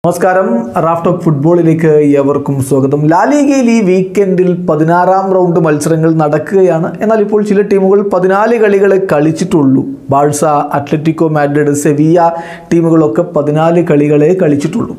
നമസ്കാരം raft of ഫുട്ബോളിലേക്ക് ഏവർക്കും സ്വാഗതം ലാലിഗയിൽ ഈ വീക്കെൻഡിൽ പതിനാറാം റൗണ്ട് മത്സരങ്ങൾ നടക്കുകയാണ് എന്നാൽ ഇപ്പോൾ ചില ടീമുകൾ പതിനാല് കളികളെ കളിച്ചിട്ടുള്ളൂ ബാഴ്സ അത്ലറ്റിക്കോ മാഡ്രിഡ് സെവിയ ടീമുകളൊക്കെ പതിനാല് കളികളെ കളിച്ചിട്ടുള്ളൂ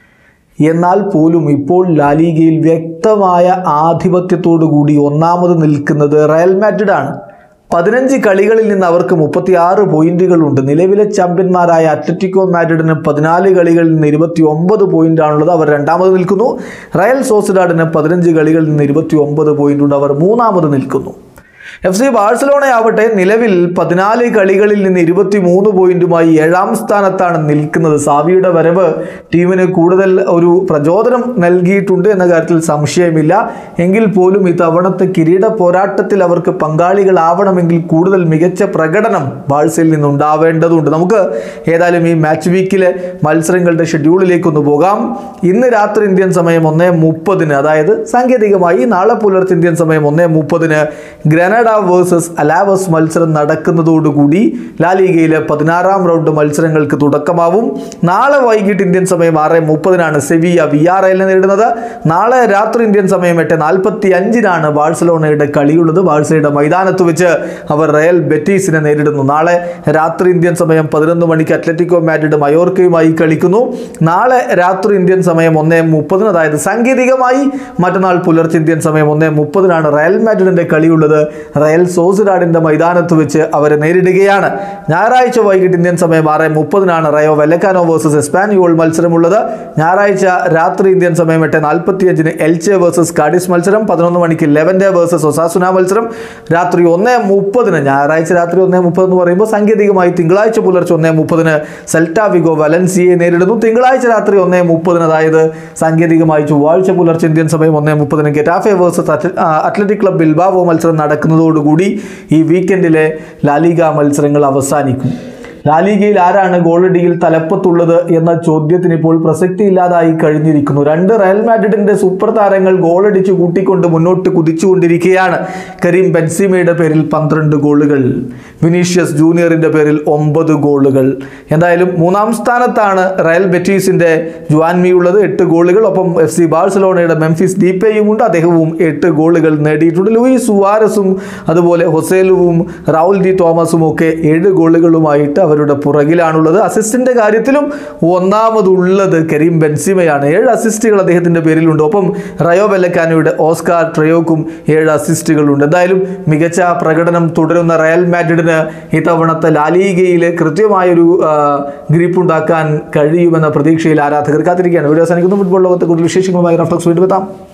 എന്നാൽ പോലും ഇപ്പോൾ ലാലിഗയിൽ വ്യക്തമായ ആധിപത്യത്തോടു കൂടി ഒന്നാമത് നിൽക്കുന്നത് റയൽ മാഡ്രിഡ് ആണ് പതിനഞ്ച് കളികളിൽ നിന്ന് അവർക്ക് മുപ്പത്തിയാറ് പോയിന്റുകളുണ്ട് നിലവിലെ ചാമ്പ്യന്മാരായ അത്ലറ്റിക്കോ മാഡ്രിഡിന് പതിനാല് കളികളിൽ നിന്ന് ഇരുപത്തി ഒമ്പത് പോയിന്റാണുള്ളത് അവർ രണ്ടാമത് നിൽക്കുന്നു റയൽ സോസിഡാഡിന് പതിനഞ്ച് കളികളിൽ നിന്ന് ഇരുപത്തി ഒമ്പത് പോയിന്റുണ്ട് അവർ മൂന്നാമത് നിൽക്കുന്നു എഫ് സി ബാഴ്സലോണയാവട്ടെ നിലവിൽ പതിനാല് കളികളിൽ നിന്ന് ഇരുപത്തി മൂന്ന് പോയിന്റുമായി ഏഴാം സ്ഥാനത്താണ് നിൽക്കുന്നത് സാവിയുടെ വരവ് ടീമിന് കൂടുതൽ ഒരു പ്രചോദനം നൽകിയിട്ടുണ്ട് എന്ന കാര്യത്തിൽ സംശയമില്ല എങ്കിൽ പോലും ഇത്തവണത്തെ കിരീട പോരാട്ടത്തിൽ അവർക്ക് പങ്കാളികളാവണമെങ്കിൽ കൂടുതൽ മികച്ച പ്രകടനം ബാഴ്സയിൽ നിന്നുണ്ടാവേണ്ടതുണ്ട് നമുക്ക് ഏതായാലും ഈ മാച്ച് വീക്കിലെ മത്സരങ്ങളുടെ ഷെഡ്യൂളിലേക്കൊന്ന് പോകാം ഇന്ന് രാത്രി ഇന്ത്യൻ സമയം ഒന്നേ മുപ്പതിന് അതായത് സാങ്കേതികമായി നാളെ പുലർച്ചെ ഇന്ത്യൻ സമയം ഒന്നേ മുപ്പതിന് ഗ്രനഡ വേഴ്സസ് അലാവസ് മത്സരം നടക്കുന്നതോടുകൂടി ലാലിഗയിലെ പതിനാറാം റൗണ്ട് മത്സരങ്ങൾക്ക് തുടക്കമാവും നാളെ വൈകിട്ട് ഇന്ത്യൻ സമയം ആറ് മുപ്പതിനാണ് സെവിയ വി ആർ എല്ലിനെ നേരിടുന്നത് നാളെ രാത്രി ഇന്ത്യൻ സമയം എട്ട് നാൽപ്പത്തി അഞ്ചിനാണ് ബാഴ്സലോണയുടെ കളിയുള്ളത് ബാഴ്സയുടെ മൈതാനത്ത് വെച്ച് അവർ റയൽ ബെറ്റീസിനെ നേരിടുന്നു നാളെ രാത്രി ഇന്ത്യൻ സമയം പതിനൊന്ന് മണിക്ക് അത്ലറ്റിക്കോ മാഡ്രിഡ് മയോർക്കയുമായി കളിക്കുന്നു നാളെ രാത്രി ഇന്ത്യൻ സമയം ഒന്നേ മുപ്പതിന് അതായത് സാങ്കേതികമായി മറ്റന്നാൾ പുലർച്ചെ ഇന്ത്യൻ സമയം ഒന്നേ മുപ്പതിനാണ് റയൽ മാഡ്രിഡിന്റെ കളിയുള്ളത് റയൽ സോസിഡാഡിന്റെ മൈതാനത്ത് വെച്ച് അവരെ നേരിടുകയാണ് ഞായറാഴ്ച വൈകിട്ട് ഇന്ത്യൻ സമയം ആറ് മുപ്പതിനാണ് റയോ വെല്ലക്കാനോ വേഴ്സസ് എസ്പാനിയോൾ മത്സരമുള്ളത് ഞായറാഴ്ച രാത്രി ഇന്ത്യൻ സമയം എട്ട് നാൽപ്പത്തി അഞ്ചിന് എൽചെ വേഴ്സസ് കാഡിസ് മത്സരം പതിനൊന്ന് മണിക്ക് ലെവന്റെ വേഴ്സസ് ഒസാസുന മത്സരം രാത്രി ഒന്നേ മുപ്പതിന് ഞായറാഴ്ച രാത്രി ഒന്നേ മുപ്പത് എന്ന് പറയുമ്പോൾ സാങ്കേതികമായി തിങ്കളാഴ്ച പുലർച്ചെ ഒന്നേ മുപ്പതിന് സെൽറ്റ വിഗോ വലൻസിയെ നേരിടുന്നു തിങ്കളാഴ്ച രാത്രി ഒന്നേ മുപ്പതിന് അതായത് സാങ്കേതികമായി ചൊവ്വാഴ്ച പുലർച്ചെ ഇന്ത്യൻ സമയം ഒന്നേ മുപ്പതിന് Getafe versus Athletic Club Bilbao മത്സരം നടക്കുന്നതോടുകൂടി ഈ വീക്കെൻഡിലെ ലാലിഗ മത്സരങ്ങൾ അവസാനിക്കും ലാലിഗയിൽ ആരാണ് ഗോളടിയിൽ തലപ്പത്തുള്ളത് എന്ന ചോദ്യത്തിന് ഇപ്പോൾ പ്രസക്തി ഇല്ലാതായി കഴിഞ്ഞിരിക്കുന്നു രണ്ട് റയൽ മാഡ്രിഡിന്റെ സൂപ്പർ താരങ്ങൾ ഗോളടിച്ച് കൂട്ടിക്കൊണ്ട് മുന്നോട്ട് കുതിച്ചുകൊണ്ടിരിക്കുകയാണ് കരീം ബെൻസിമയുടെ പേരിൽ പന്ത്രണ്ട് ഗോളുകൾ വിനീഷ്യസ് ജൂനിയറിന്റെ പേരിൽ ഒമ്പത് ഗോളുകൾ എന്തായാലും മൂന്നാം സ്ഥാനത്താണ് റയൽ ബെറ്റീസിന്റെ ജുവാൻമി ഉള്ളത് എട്ട് ഗോളുകൾ ഒപ്പം എഫ് സി ബാഴ്സലോണയുടെ മെംഫിസ് ഡീപ്പയും ഉണ്ട് അദ്ദേഹവും എട്ട് ഗോളുകൾ നേടിയിട്ടുണ്ട് ലൂയിസ് സുവാരസും അതുപോലെ ഹൊസേലുവും റൗൽ ഡി തോമസും ഒക്കെ ഏഴ് ഗോളുകളുമായിട്ട് അവരുടെ പുറകിലാണുള്ളത് അസിസ്റ്റിന്റെ കാര്യത്തിലും ഒന്നാമതുള്ളത് കരീം ബെൻസിമയാണ് ഏഴ് അസിസ്റ്റുകൾ അദ്ദേഹത്തിന്റെ പേരിലുണ്ട് ഒപ്പം റയോ വെല്ലക്കാനോയുടെ ഓസ്കാർ ട്രയോക്കും ഏഴ് അസിസ്റ്റുകളുണ്ട് എന്തായാലും മികച്ച പ്രകടനം തുടരുന്ന റയൽ മാഡ്രിഡിന് ഇത്തവണത്തെ ലാലീഗയിൽ കൃത്യമായൊരു ഗ്രിപ്പ് ഉണ്ടാക്കാൻ കഴിയുമെന്ന പ്രതീക്ഷയിൽ ആരാധകർ കാത്തിരിക്കുകയാണ് വീഡിയോ അവസാനിക്കുന്നു ഫുട്ബോൾ ലോകത്തെ കൂടുതൽ വിശേഷങ്ങളുമായി റഫ്ലക്സ് വീണ്ടും എത്താം